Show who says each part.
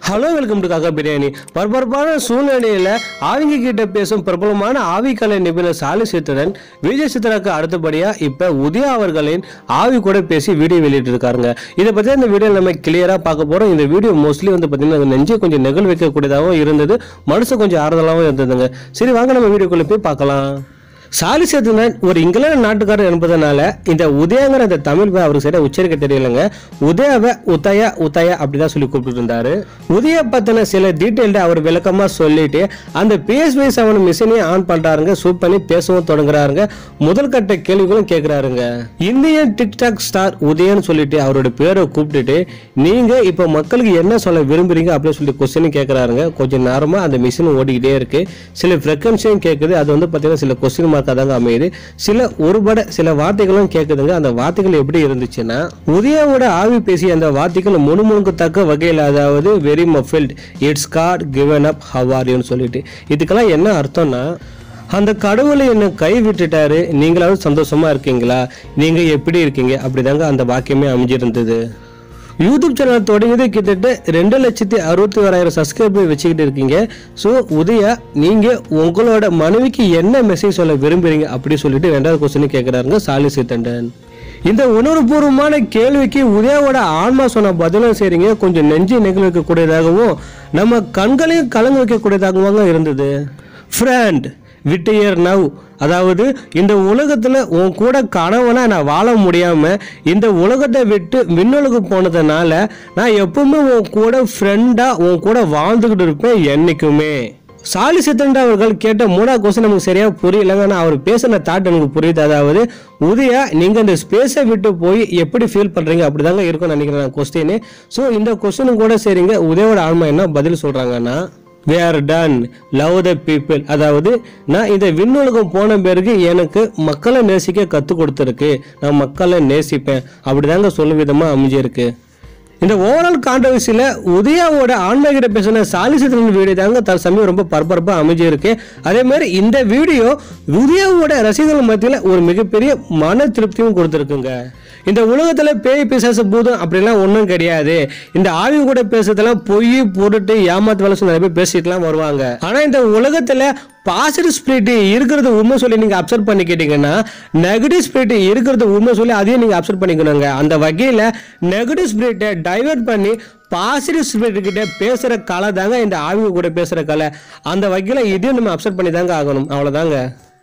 Speaker 1: hello welcome to காக்கா பிரியாணி பரபரப்பான சூழ்நிலையில ஆவிங்க கிட்ட பேசும் பிரபலமான ஆவிக்கலை நிபுணர் சாலி சித்திரன் விஜய் சித்ராக்கு அடுத்தபடியா இப்ப உதயா அவர்களின் ஆவி கூட பேசி வீடியோ வெளியிட்டு இருக்காருங்க இதை பத்தி இந்த வீடியோ நம்ம கிளியரா பார்க்க போறோம் இந்த வீடியோ மோஸ்ட்லி வந்து பாத்தீங்கன்னா நெஞ்சை கொஞ்சம் நெகழ் வைக்கக்கூடியதாகவும் இருந்தது மனசு கொஞ்சம் ஆறுதலாகவும் இருந்ததுங்க சரி வாங்க நம்ம வீடியோக்குள்ள போய் பார்க்கலாம் சாலி சேதுனன் ஒரு இங்கிலாந்து நாட்டுக்காரர் என்பதனால இந்த உதயங்கிற அந்த தமிழ் பேர் அவருக்கு சரியா உச்சரிக்க தெரியலங்க உதயாவை உதயா உதயா அப்படிதான் சொல்லி கூப்பிட்டு இருந்தாரு உதய பத்தின சில டீட்டெயில்ட அவர் விளக்கமா சொல்லிட்டு அந்த பிஎஸ்பி செவன் மிஷினையும் ஆன் பண்றாருங்க சூப் பண்ணி பேசவும் தொடங்குறாருங்க முதல் கட்ட கேள்விகளும் கேட்கிறாருங்க இந்தியன் டிக்டாக் ஸ்டார் உதயன்னு சொல்லிட்டு அவரோட பேரை கூப்பிட்டுட்டு நீங்க இப்ப மக்களுக்கு என்ன சொல்ல விரும்புறீங்க அப்படின்னு சொல்லி கொஸ்டினும் கேட்கறாருங்க கொஞ்சம் நேரமா அந்த மிஷின் ஓடிக்கிட்டே இருக்கு சில ஃப்ரெக்வன்சியும் கேட்குது அது வந்து பார்த்தீங்கன்னா சில கொஸ்டின் மார்க்காக தாங்க அமையுது சில ஒருபட சில வார்த்தைகளும் கேட்குதுங்க அந்த வார்த்தைகள் எப்படி இருந்துச்சுன்னா உதயாவோட ஆவி பேசிய அந்த வார்த்தைகள் முணுமுணுக்கத்தக்க வகையில் அதாவது very muffled it's got given up ஹவாரின்னு சொல்லிட்டு இதுக்கெல்லாம் என்ன அர்த்தம்னா அந்த கடவுளை என்ன கை விட்டுட்டாரு நீங்களாவது சந்தோஷமா இருக்கீங்களா நீங்க எப்படி இருக்கீங்க அப்படிதாங்க அந்த வாக்கியமே அமைஞ்சிருந்தது யூடியூப் சேனல் தொடங்கியது கிட்டத்தட்ட ரெண்டு லட்சத்தி அறுபத்தி ஓராயிரம் சப்ஸ்கிரைபர் வச்சுக்கிட்டு இருக்கீங்க ஸோ உதயா நீங்க உங்களோட மனைவிக்கு என்ன மெசேஜ் சொல்ல விரும்புறீங்க அப்படி சொல்லிட்டு ரெண்டாவது கொஸ்டின் கேட்குறாருங்க சாலி சீத்தண்டன் இந்த உணர்வுபூர்வமான கேள்விக்கு உதயாவோட ஆன்மா சொன்ன பதிலும் சரிங்க கொஞ்சம் நெஞ்சு நெகிழ் வைக்கக்கூடியதாகவும் நம்ம கண்களையும் கலங்க வைக்கக்கூடியதாகவும் இருந்தது ஃப்ரெண்ட் விட்டு இயர் நவ் அதாவது இந்த உலகத்துல உன் கூட கணவனா நான் வாழ முடியாம இந்த உலகத்தை விட்டு விண்ணுலகு போனதுனால நான் எப்பவுமே உன் கூட ஃப்ரெண்டா உன் கூட வாழ்ந்துகிட்டு இருப்பேன் என்னைக்குமே சாலி சித்தண்டா அவர்கள் கேட்ட மூணாவது கொஸ்டின் நமக்கு சரியா புரியலங்க ஆனால் அவர் பேசின தாட் எனக்கு புரியுது அதாவது உதயா நீங்க இந்த ஸ்பேஸை விட்டு போய் எப்படி ஃபீல் பண்றீங்க அப்படிதாங்க இருக்கும்னு நினைக்கிறேன் கொஸ்டின் ஸோ இந்த கொஸ்டினும் கூட சரிங்க உதயோட ஆன்மா என்ன பதில் சொல்றாங்கன்னா we are done love the people அதாவது நான் இந்த விண்ணுலகம் போன பிறகு எனக்கு மக்களை நேசிக்க கற்றுக் கொடுத்துருக்கு நான் மக்களை நேசிப்பேன் அப்படிதாங்க சொல்லும் விதமாக அமைஞ்சிருக்கு இந்த ஓவரால் கான்ட்ரவர்சியில் உதயாவோட ஆன்மீகிட்ட பேசின சாலிசித்திரன் வீடியோ தாங்க தற்சமயம் ரொம்ப பரபரப்பாக அமைஞ்சிருக்கு அதே மாதிரி இந்த வீடியோ உதயாவோட ரசிகர்கள் மத்தியில் ஒரு மிகப்பெரிய மன திருப்தியும் கொடுத்துருக்குங்க இந்த உலகத்துல பேய் பிசாசு பூதம் அப்படிலாம் ஒன்றும் கிடையாது இந்த ஆய்வு கூட பேசுறதெல்லாம் பொய் பொருட்டு ஏமாத்து வேலை சொல்லி நிறைய பேர் பேசிட்டுலாம் வருவாங்க ஆனா இந்த உலகத்துல பாசிட்டிவ் ஸ்பிரிட் இருக்கிறது உண்மை சொல்லி நீங்க அப்சர்வ் பண்ணிக்கிட்டீங்கன்னா நெகட்டிவ் ஸ்பிரிட் இருக்கிறது உண்மை சொல்லி அதையும் நீங்க அப்சர்வ் பண்ணிக்கணுங்க அந்த வகையில நெகட்டிவ் ஸ்பிரிட்டை டைவர்ட் பண்ணி பாசிட்டிவ் ஸ்பிரிட் கிட்ட பேசுற கலை தாங்க இந்த ஆய்வு கூட பேசுற கலை அந்த வகையில இதையும் நம்ம அப்சர்வ் பண்ணி தாங்க ஆகணும் அவ்வளவுதாங்க